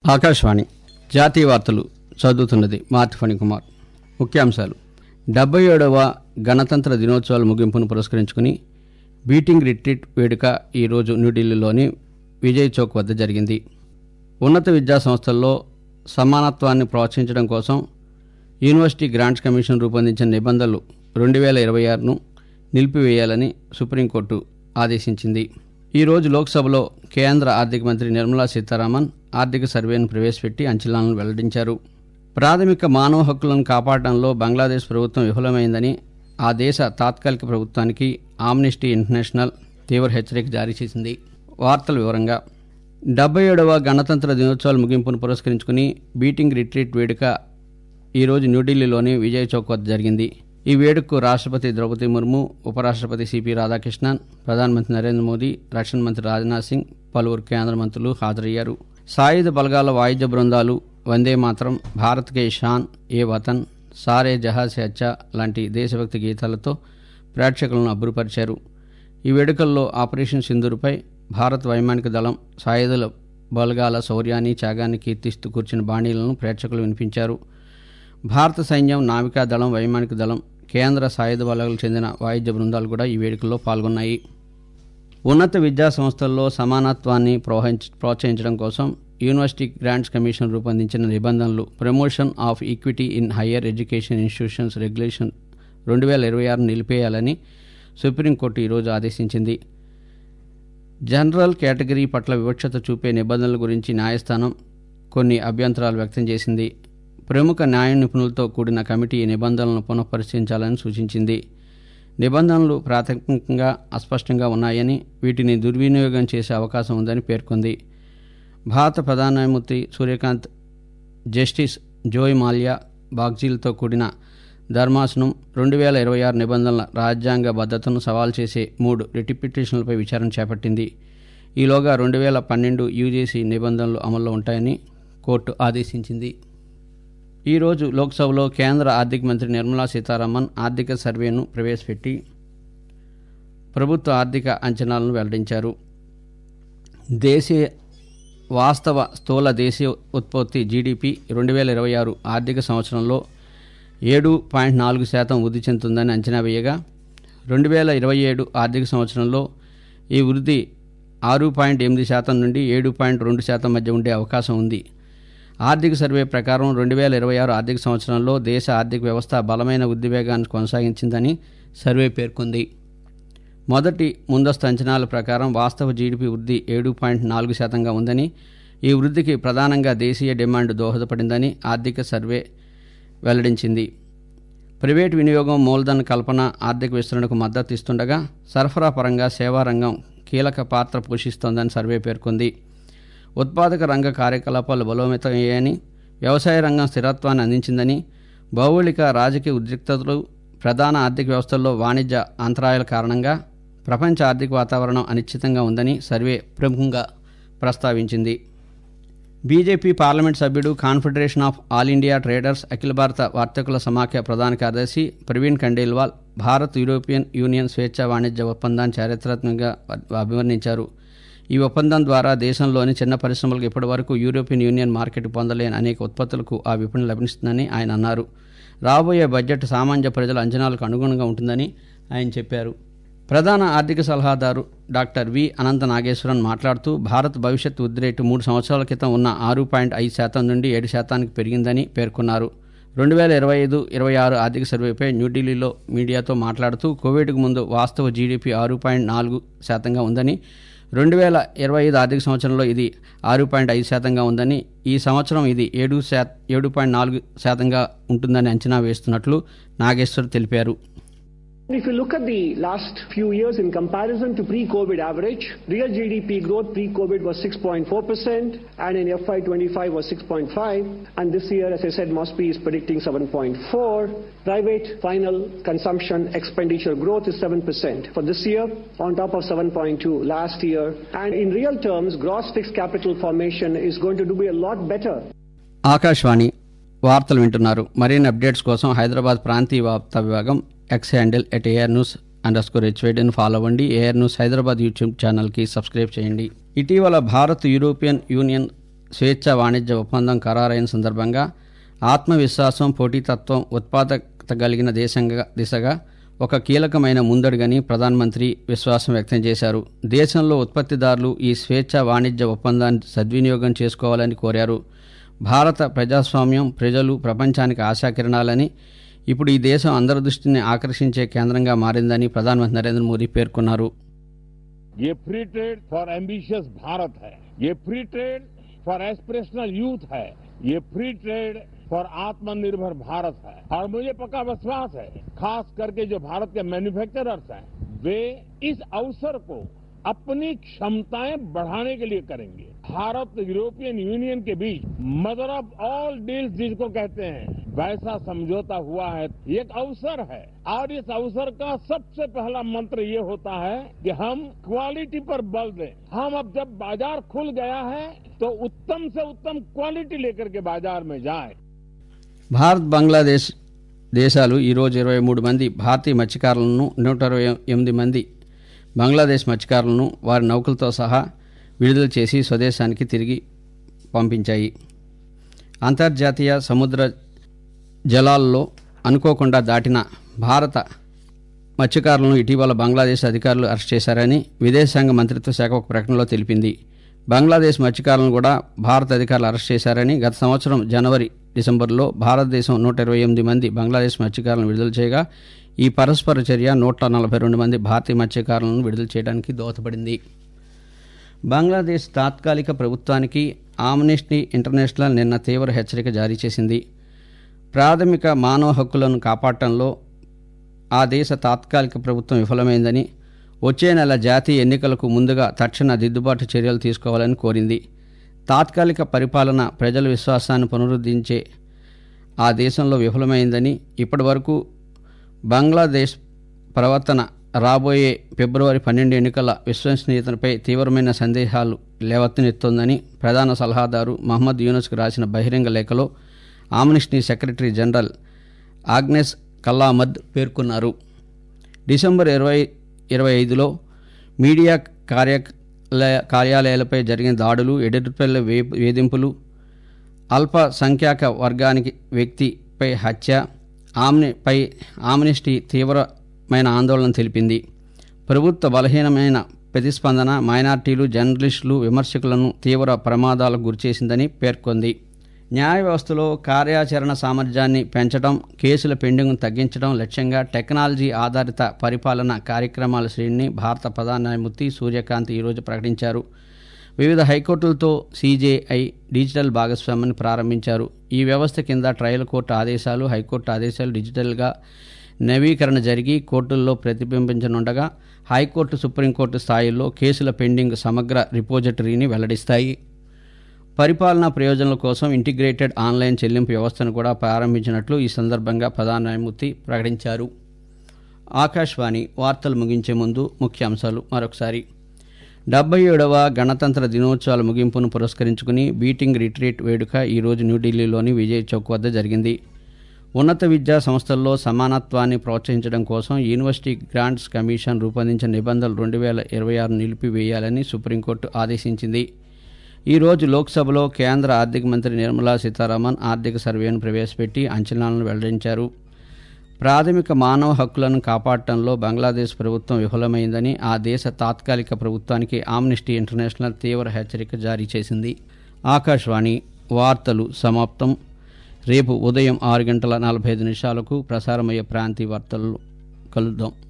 ఆకాశవాణి జాతీయ వార్తలు చదువుతున్నది మార్తి కుమార్ ముఖ్యాంశాలు డెబ్బై ఏడవ గణతంత్ర దినోత్సవాల ముగింపును పురస్కరించుకుని బీటింగ్ రిట్రీట్ వేడుక ఈరోజు న్యూఢిల్లీలోని విజయ్ చౌక్ వద్ద జరిగింది ఉన్నత విద్యా సంస్థల్లో సమానత్వాన్ని ప్రోత్సహించడం కోసం యూనివర్సిటీ గ్రాంట్స్ కమిషన్ రూపొందించిన నిబంధనలు రెండు వేల ఇరవై ఆరును నిలిపివేయాలని సుప్రీంకోర్టు ఆదేశించింది ఈరోజు లోక్సభలో కేంద్ర ఆర్థిక మంత్రి నిర్మలా సీతారామన్ ఆర్థిక సర్వేను ప్రవేశపెట్టి అంచనాలను వెల్లడించారు ప్రాథమిక మానవ హక్కులను కాపాడడంలో బంగ్లాదేశ్ ప్రభుత్వం విఫలమైందని ఆ దేశ తాత్కాలిక ప్రభుత్వానికి ఆమ్నెస్టీ ఇంటర్నేషనల్ తీవ్ర హెచ్చరిక జారీ చేసింది వార్తల వివరంగా డెబ్బై ఏడవ గణతంత్ర దినోత్సవాల ముగింపును పురస్కరించుకుని బీటింగ్ రిట్రీట్ వేడుక ఈరోజు న్యూఢిల్లీలోని విజయ్ చౌక్ వద్ద జరిగింది ఈ వేడుకకు రాష్ట్రపతి ద్రౌపది ముర్ము ఉపరాష్ట్రపతి సిపి రాధాకృష్ణన్ ప్రధానమంత్రి నరేంద్ర మోదీ రక్షణ మంత్రి రాజ్నాథ్ సింగ్ పలువురు కేంద్ర మంత్రులు హాజరయ్యారు సాయుధ బలగాల వాయిద్య బృందాలు వందే మాత్రం భారత్ కే షాన్ ఏ వతన్ సారే జహాజ్ సే అచ్చా లాంటి దేశభక్తి గీతాలతో ప్రేక్షకులను అబ్బురుపరిచారు ఈ వేడుకల్లో ఆపరేషన్ సింధూర్పై భారత్ వైమానిక దళం సాయుధ బలగాల శౌర్యాన్ని త్యాగాన్ని కీర్తిస్తూ కూర్చున్న బాణీలను ప్రేక్షకులు వినిపించారు భారత సైన్యం నావికా దళం వైమానిక దళం కేంద్ర సాయుధ బలాలకు చెందిన వాయిద్య బృందాలు కూడా ఈ వేడుకల్లో పాల్గొన్నాయి ఉన్నత విద్యా సంస్థల్లో సమానత్వాన్ని ప్రోహించ- ప్రోత్సహించడం కోసం యూనివర్సిటీ గ్రాంట్స్ కమిషన్ రూపొందించిన నిబంధనలు promotion of equity in higher education institutions regulation రెండు వేల ఇరవై ఆరు నిలిపేయాలని సుప్రీంకోర్టు ఈరోజు ఆదేశించింది జనరల్ కేటగిరీ పట్ల వివక్షత చూపే నిబంధనల గురించి న్యాయస్థానం కొన్ని అభ్యంతరాలు వ్యక్తం చేసింది ప్రముఖ న్యాయ నిపుణులతో కూడిన కమిటీ ఈ నిబంధనలను పునఃపరిశీలించాలని సూచించింది నిబంధనలు ప్రాథమికంగా అస్పష్టంగా ఉన్నాయని వీటిని దుర్వినియోగం చేసే అవకాశం ఉందని పేర్కొంది భారత ప్రధాన న్యాయమూర్తి సూర్యకాంత్ జస్టిస్ జోయ్ మాల్యా బాగ్జీలతో కూడిన ధర్మాసనం రెండు వేల ఇరవై ఆరు నిబంధనల రాజ్యాంగ భద్రతను సవాల్ చేసే మూడు రిట్ పిటిషన్లపై విచారణ చేపట్టింది ఈలోగా రెండు వేల పన్నెండు యూజీసీ నిబంధనలు అమల్లో ఉంటాయని కోర్టు ఆదేశించింది ఈరోజు లోక్సభలో కేంద్ర ఆర్థిక మంత్రి నిర్మలా సీతారామన్ ఆర్థిక సర్వేను ప్రవేశపెట్టి ప్రభుత్వ ఆర్థిక అంచనాలను వెల్లడించారు దేశీయ వాస్తవ స్థూల దేశీయ ఉత్పత్తి జీడిపి రెండు వేల ఇరవై ఆరు ఆర్థిక సంవత్సరంలో ఏడు పాయింట్ నాలుగు శాతం వృద్ధి చెందుతుందని అంచనా వేయగా రెండు వేల ఇరవై ఏడు ఆర్థిక సంవత్సరంలో ఈ వృద్ధి ఆరు పాయింట్ ఎనిమిది శాతం నుండి ఏడు పాయింట్ రెండు శాతం మధ్య ఉండే అవకాశం ఉంది ఆర్థిక సర్వే ప్రకారం రెండు వేల ఇరవై ఆరు ఆర్థిక సంవత్సరంలో దేశ ఆర్థిక వ్యవస్థ బలమైన వృద్ధి వేగాన్ని కొనసాగించిందని సర్వే పేర్కొంది మొదటి ముందస్తు అంచనాల ప్రకారం వాస్తవ జీడిపి వృద్ధి ఏడు పాయింట్ నాలుగు శాతంగా ఉందని ఈ వృద్ధికి ప్రధానంగా దేశీయ డిమాండ్ దోహదపడిందని ఆర్థిక సర్వే వెల్లడించింది ప్రైవేటు వినియోగం మూలధన కల్పన ఆర్థిక విస్తరణకు మద్దతు ఇస్తుండగా సరఫరా పరంగా సేవా రంగం కీలక పాత్ర పోషిస్తోందని సర్వే పేర్కొంది ఉత్పాదక రంగ కార్యకలాపాలు బలోపేతమయ్యాయని వ్యవసాయ రంగం స్థిరత్వాన్ని అందించిందని భౌగోళిక రాజకీయ ఉద్రిక్తతలు ప్రధాన ఆర్థిక వ్యవస్థల్లో వాణిజ్య అంతరాయాల కారణంగా ప్రపంచ ఆర్థిక వాతావరణం అనిశ్చితంగా ఉందని సర్వే ప్రముఖంగా ప్రస్తావించింది బీజేపీ పార్లమెంట్ సభ్యుడు confederation of all India traders అఖిల భారత వర్తకుల సమాఖ్య ప్రధాన కార్యదర్శి ప్రవీణ్ ఖండేల్వాల్ భారత్ యూరోపియన్ యూనియన్ స్వేచ్ఛ వాణిజ్య ఒప్పందాన్ని చారిత్రాత్మకంగా అభివర్ణించారు ఈ ఒప్పందం ద్వారా దేశంలోని చిన్న పరిశ్రమలకు ఇప్పటివరకు యూరోపియన్ యూనియన్ మార్కెట్ పొందలేని అనేక ఉత్పత్తులకు ఆ విపణి లభిస్తుందని ఆయన అన్నారు రాబోయే బడ్జెట్ సామాన్య ప్రజల అంచనాలకు అనుగుణంగా ఉంటుందని ఆయన చెప్పారు ప్రధాన ఆర్థిక సలహాదారు డాక్టర్ వి అనంత నాగేశ్వరన్ మాట్లాడుతూ భారత్ భవిష్యత్ వృద్ధి రేటు మూడు సంవత్సరాల క్రితం ఉన్న ఆరు పాయింట్ ఐదు శాతం నుండి ఏడు శాతానికి పెరిగిందని పేర్కొన్నారు రెండు వేల ఇరవై ఐదు ఇరవై ఆరు ఆర్థిక సర్వేపై న్యూఢిల్లీలో మీడియాతో మాట్లాడుతూ కోవిడ్కు ముందు వాస్తవ జీడిపి ఆరు పాయింట్ నాలుగు శాతంగా ఉందని రెండు వేల ఇరవై ఐదు ఆర్థిక సంవత్సరంలో ఇది ఆరు పాయింట్ ఐదు శాతంగా ఉందని ఈ సంవత్సరం ఇది ఏడు శా ఏడు పాయింట్ నాలుగు శాతంగా ఉంటుందని అంచనా వేస్తున్నట్లు నాగేశ్వర్ తెలిపారు If you look at the last few years in comparison to pre-COVID average, real GDP growth pre-COVID was 6.4% and in FY25 was 6.5 and this year, as I said, Mosby is predicting 7.4. Private final consumption expenditure growth is 7% for this year on top of 7.2 last year. And in real terms, gross fixed capital formation is going to do be a lot better Akashvani వార్తలు వింటున్నారు మరిన్ని updates కోసం హైదరాబాద్ ప్రాంతీయ వార్తా విభాగం X handle at AR news underscore హెచ్వేడిని follow అవ్వండి AR news Hyderabad YouTube ఛానల్కి సబ్స్క్రైబ్ చేయండి ఇటీవల భారత్ యూరోపియన్ యూనియన్ స్వేచ్ఛ వాణిజ్య ఒప్పందం ఖరారైన సందర్భంగా ఆత్మవిశ్వాసం పోటీతత్వం ఉత్పాదకత కలిగిన దేశంగా దిశగా ఒక కీలకమైన ముందడుగని ప్రధానమంత్రి విశ్వాసం వ్యక్తం చేశారు దేశంలో ఉత్పత్తిదారులు ఈ స్వేచ్ఛ వాణిజ్య ఒప్పందాన్ని సద్వినియోగం చేసుకోవాలని కోరారు భారత ప్రజాస్వామ్యం ప్రజలు ప్రపంచానికి ఆశాకిరణాలని ఇప్పుడు ఈ దేశం అందరి దృష్టిని ఆకర్షించే కేంద్రంగా మారిందని ప్రధానమంత్రి నరేంద్ర మోదీ పేర్కొన్నారు ये free trade for ambitious Bharat है ये free trade for aspirational youth है ये फ्री ट्रेड फॉर आत्मनिर्भर भारत है और मुझे पक्का विश्वास है खास करके जो भारत के मैन्युफैक्चरर्स हैं वे इस अवसर को अपनी क्षमताएं बढ़ाने के लिए करेंगे भारत यूरोपियन यूनियन के बीच मदर ऑफ ऑल डील्स जिसको कहते हैं वैसा समझौता हुआ है ये एक अवसर है और इस अवसर का सबसे पहला मंत्र ये होता है कि हम क्वालिटी पर बल दें हम अब जब बाजार खुल गया है तो उत्तम से उत्तम क्वालिटी लेकर के बाजार में जाएं భారత్ బంగ్లాదేశ్ దేశాలు ఈరోజు ఇరవై మూడు మంది భారతీయ మత్స్యకారులను నూట ఇరవై ఎనిమిది మంది బంగ్లాదేశ్ మత్స్యకారులను వారి నౌకలతో సహా విడుదల చేసి స్వదేశానికి తిరిగి పంపించాయి అంతర్జాతీయ సముద్ర జలాల్లో అనుకోకుండా దాటిన భారత మత్స్యకారులను ఇటీవల బంగ్లాదేశ్ అధికారులు అరెస్ట్ చేశారని విదేశాంగ మంత్రిత్వ శాఖ ఒక ప్రకటనలో తెలిపింది బంగ్లాదేశ్ మత్స్యకారులను కూడా భారత అధికారులు అరెస్ట్ చేశారని గత సంవత్సరం జనవరి డిసెంబర్లో భారతదేశం నూట ఇరవై ఎనిమిది మంది బంగ్లాదేశ్ మత్స్యకారులను విడుదల చేయగా ఈ పరస్పర చర్య నూట నలభై రెండు మంది భారతీయ మత్స్యకారులను విడుదల చేయడానికి దోహదపడింది బంగ్లాదేశ్ తాత్కాలిక ప్రభుత్వానికి ఆమ్నెస్టీ ఇంటర్నేషనల్ నిన్న తీవ్ర హెచ్చరిక జారీ చేసింది ప్రాథమిక మానవ హక్కులను కాపాడటంలో ఆ దేశ తాత్కాలిక ప్రభుత్వం విఫలమైందని వచ్చే నెల జాతీయ ఎన్నికలకు ముందుగా తక్షణ దిద్దుబాటు చర్యలు తీసుకోవాలని కోరింది తాత్కాలిక పరిపాలన ప్రజల విశ్వాసాన్ని పునరుద్ధరించే ఆ దేశంలో విఫలమైందని ఇప్పటివరకు బంగ్లాదేశ్ ప్రవర్తన రాబోయే ఫిబ్రవరి పన్నెండు ఎన్నికల విశ్వసనీయతపై తీవ్రమైన సందేహాలు లేవత్తెత్తుందని ప్రధాన సలహాదారు మహమ్మద్ యూనస్కు రాసిన బహిరంగ లేఖలో Amnesty secretary general Agnes Callamard పేర్కొన్నారు డిసెంబర్ ఇరవై ఇరవై ఐదులో మీడియా కార్యాలయ కార్యాలయాలపై జరిగిన దాడులు ఎడిటర్ల వేధింపులు అల్ప సంఖ్యాక వర్గానికి వ్యక్తిపై హత్య ఆమ్నిపై ఆమ్నిస్టీ తీవ్రమైన ఆందోళన తెలిపింది ప్రభుత్వ బలహీనమైన ప్రతిస్పందన మైనార్టీలు జర్నలిస్టులు విమర్శకులను తీవ్ర ప్రమాదాలకు గురిచేసిందని పేర్కొంది న్యాయ వ్యవస్థలో కార్యాచరణ సామర్థ్యాన్ని పెంచడం కేసుల పెండింగ్ను తగ్గించడం లక్ష్యంగా టెక్నాలజీ ఆధారిత పరిపాలన కార్యక్రమాల శ్రేణిని భారత ప్రధాన న్యాయమూర్తి సూర్యకాంత్ ఈరోజు ప్రకటించారు వివిధ హైకోర్టులతో సీజేఐ డిజిటల్ భాగస్వామ్యాన్ని ప్రారంభించారు ఈ వ్యవస్థ కింద ట్రయల్ కోర్టు ఆదేశాలు హైకోర్టు ఆదేశాలు డిజిటల్గా నవీకరణ జరిగి కోర్టుల్లో ప్రతిబింబించనుండగా హైకోర్టు సుప్రీంకోర్టు స్థాయిల్లో కేసుల పెండింగ్ సమగ్ర రిపోజిటరీని వెల్లడిస్తాయి పరిపాలనా ప్రయోజనాల కోసం ఇంటిగ్రేటెడ్ ఆన్లైన్ చెల్లింపు వ్యవస్థను కూడా ప్రారంభించినట్లు ఈ సందర్భంగా ప్రధాన న్యాయమూర్తి ప్రకటించారు ఆకాశవాణి వార్తలు ముగించే ముందు ముఖ్యాంశాలు మరొకసారి డెబ్బై ఏడవ గణతంత్ర దినోత్సవాల ముగింపును పురస్కరించుకుని బీటింగ్ రిట్రీట్ వేడుక ఈరోజు న్యూఢిల్లీలోని విజయ్ చౌక్ వద్ద జరిగింది ఉన్నత విద్యా సంస్థల్లో సమానత్వాన్ని ప్రోత్సహించడం కోసం యూనివర్సిటీ గ్రాంట్స్ కమిషన్ రూపొందించిన నిబంధనలు రెండు వేల ఇరవై ఆరు నిలిపివేయాలని సుప్రీంకోర్టు ఆదేశించింది ఈరోజు లోక్సభలో కేంద్ర ఆర్థిక మంత్రి నిర్మలా సీతారామన్ ఆర్థిక సర్వేను ప్రవేశపెట్టి అంచనాలను వెల్లడించారు ప్రాథమిక మానవ హక్కులను కాపాడటంలో బంగ్లాదేశ్ ప్రభుత్వం విఫలమైందని ఆ దేశ తాత్కాలిక ప్రభుత్వానికి ఆమ్నిస్టీ ఇంటర్నేషనల్ తీవ్ర హెచ్చరిక జారీ చేసింది ఆకాశవాణి వార్తలు సమాప్తం రేపు ఉదయం ఆరు గంటల నలభై ఐదు నిమిషాలకు ప్రసారమయ్యే ప్రాంతీయ వార్తలు కలుద్దాం